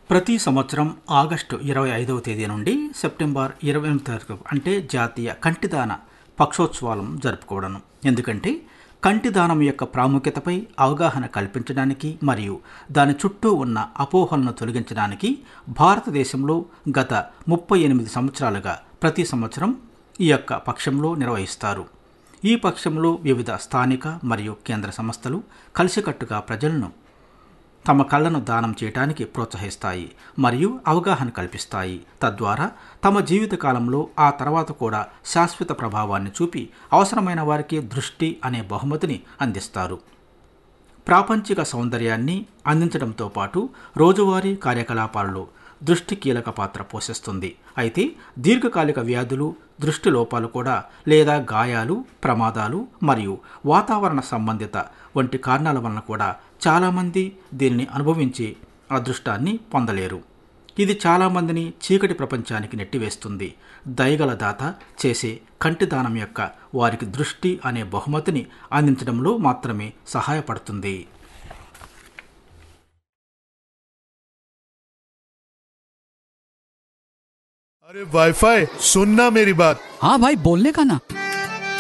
ప్రతి సంవత్సరం ఆగస్టు ఇరవై ఐదవ తేదీ నుండి సెప్టెంబర్ ఇరవై ఎనిమిది తారీఖు అంటే జాతీయ కంటిదాన పక్షోత్సవాలను జరుపుకోవడం ఎందుకంటే కంటిదానం యొక్క ప్రాముఖ్యతపై అవగాహన కల్పించడానికి మరియు దాని చుట్టూ ఉన్న అపోహలను తొలగించడానికి భారతదేశంలో గత ముప్పై ఎనిమిది సంవత్సరాలుగా ప్రతి సంవత్సరం ఈ యొక్క పక్షంలో నిర్వహిస్తారు ఈ పక్షంలో వివిధ స్థానిక మరియు కేంద్ర సంస్థలు కలిసికట్టుగా ప్రజలను తమ కళ్ళను దానం చేయడానికి ప్రోత్సహిస్తాయి మరియు అవగాహన కల్పిస్తాయి తద్వారా తమ జీవితకాలంలో ఆ తర్వాత కూడా శాశ్వత ప్రభావాన్ని చూపి అవసరమైన వారికి దృష్టి అనే బహుమతిని అందిస్తారు ప్రాపంచిక సౌందర్యాన్ని అందించడంతో పాటు రోజువారీ కార్యకలాపాల్లో దృష్టి కీలక పాత్ర పోషిస్తుంది అయితే దీర్ఘకాలిక వ్యాధులు దృష్టి లోపాలు కూడా లేదా గాయాలు ప్రమాదాలు మరియు వాతావరణ సంబంధిత వంటి కారణాల వలన కూడా చాలామంది దీనిని అనుభవించి అదృష్టాన్ని పొందలేరు ఇది చాలామందిని చీకటి ప్రపంచానికి నెట్టివేస్తుంది దయగల దాత చేసే కంటిదానం యొక్క వారికి దృష్టి అనే బహుమతిని అందించడంలో మాత్రమే సహాయపడుతుంది अरे वाईफाई सुनना मेरी बात हाँ भाई बोलने का ना